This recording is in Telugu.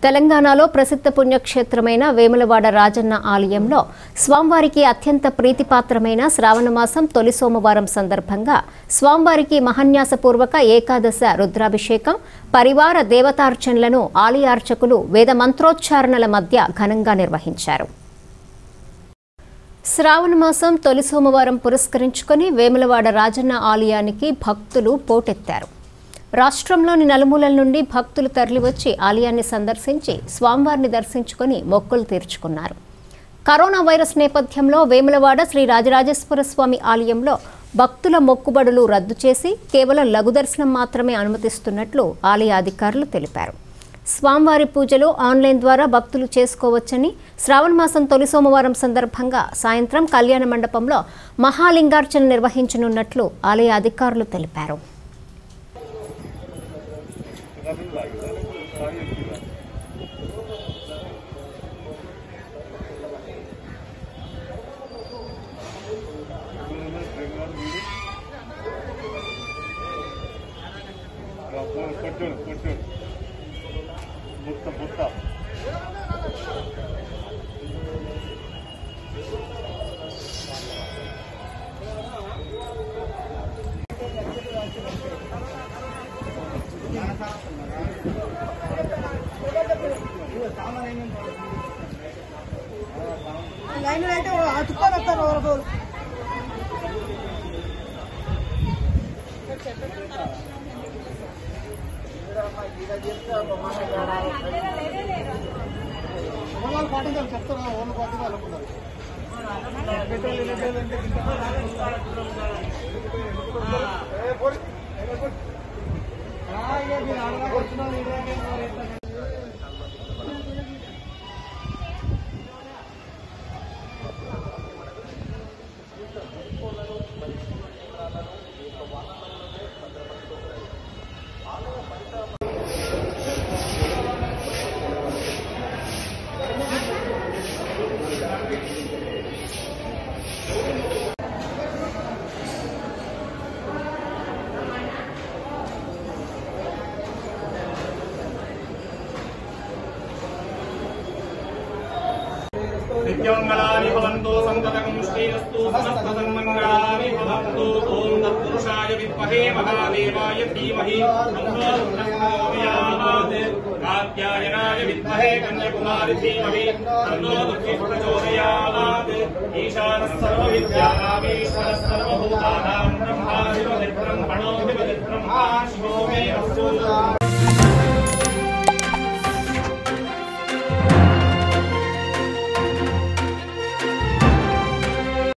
తెలంగాణలో ప్రసిద్ధ పుణ్యక్షేత్రమైన వేములవాడ రాజన్న ఆలయంలో స్వామివారికి అత్యంత ప్రీతిపాత్రమైన శ్రావణ మాసం తొలి సోమవారం సందర్భంగా స్వామివారికి మహాన్యాసపూర్వక ఏకాదశ రుద్రాభిషేకం పరివార దేవతార్చనలను ఆలయార్చకులు వేద మంత్రోచ్చారణల మధ్య ఘనంగా నిర్వహించారు శ్రావణ మాసం తొలి సోమవారం పురస్కరించుకొని వేములవాడ రాజన్న ఆలయానికి భక్తులు పోటెత్తారు రాష్ట్రంలోని నలుమూలల నుండి భక్తులు తరలివచ్చి ఆలయాన్ని సందర్శించి స్వామివారిని దర్శించుకొని మొక్కులు తీర్చుకున్నారు కరోనా వైరస్ నేపథ్యంలో వేములవాడ శ్రీ రాజరాజేశ్వర స్వామి ఆలయంలో భక్తుల మొక్కుబడులు రద్దు చేసి కేవలం లఘు దర్శనం మాత్రమే అనుమతిస్తున్నట్లు ఆలయ అధికారులు తెలిపారు స్వామివారి పూజలు ఆన్లైన్ ద్వారా భక్తులు చేసుకోవచ్చని శ్రావణ మాసం తొలి సోమవారం సందర్భంగా సాయంత్రం కళ్యాణ మండపంలో మహాలింగార్చన నిర్వహించనున్నట్లు ఆలయ అధికారులు తెలిపారు కొట్టుడు కొట్టుడు ముత్త ముత్త లైన్ అయితే అతుక్కొని వస్తారు వరకు వాళ్ళు పాటించాలి చెప్తారా వాళ్ళు పాటించాలి అనుకున్నారు మీరు ఆడదాకా వచ్చిన నిత్యమంగళాని భవంతు సంతతం శ్రీరస్తు సమస్త సన్మంగళాని భవంతు ఓం తత్పురుషాయ విద్మహే మహాదేవాయ ధీమహి తన్నో ప్రచోదయాత్ కాత్యాయనాయ విద్మహే కన్యకుమారి ధీమహి తన్నో దుఃఖి ప్రచోదయాత్ ఈశానः సర్వవిద్యానామీశ్వరः సర్వభూతానాం బ్రహ్మాధిపతిర్బ్రహ్మణోऽధిపతిర్బ్రహ్మా శివో మే అస్తు